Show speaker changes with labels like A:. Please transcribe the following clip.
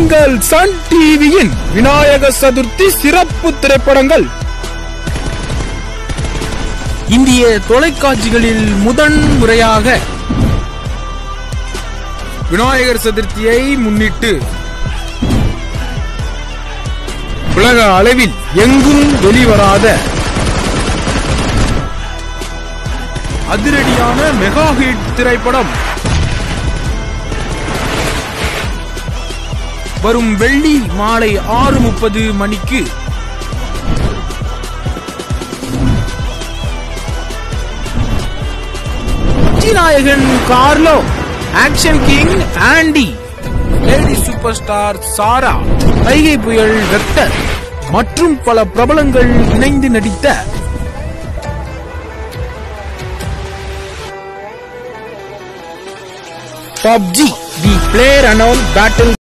A: உங்கள் சன் டிவியின் விநாயக சதுர்த்தி சிறப்பு திரைப்படங்கள் இந்திய தொலைக்காட்சிகளில் முதன் முறையாக விநாயகர் சதுர்த்தியை முன்னிட்டு உலக அளவில் எங்கும் வெளிவராத அதிரடியான மெகா ஹிட் திரைப்படம் வரும் வெள்ளி மாலை ஆறு முப்பது மணிக்கு நாயகன் கார்லோ ஆக்ஷன் கிங் ஆண்டி லேடி சூப்பர் ஸ்டார் சாரா கைகை புயல் வெக்டர் மற்றும் பல பிரபலங்கள் இணைந்து நடித்த PUBG the player unknown battle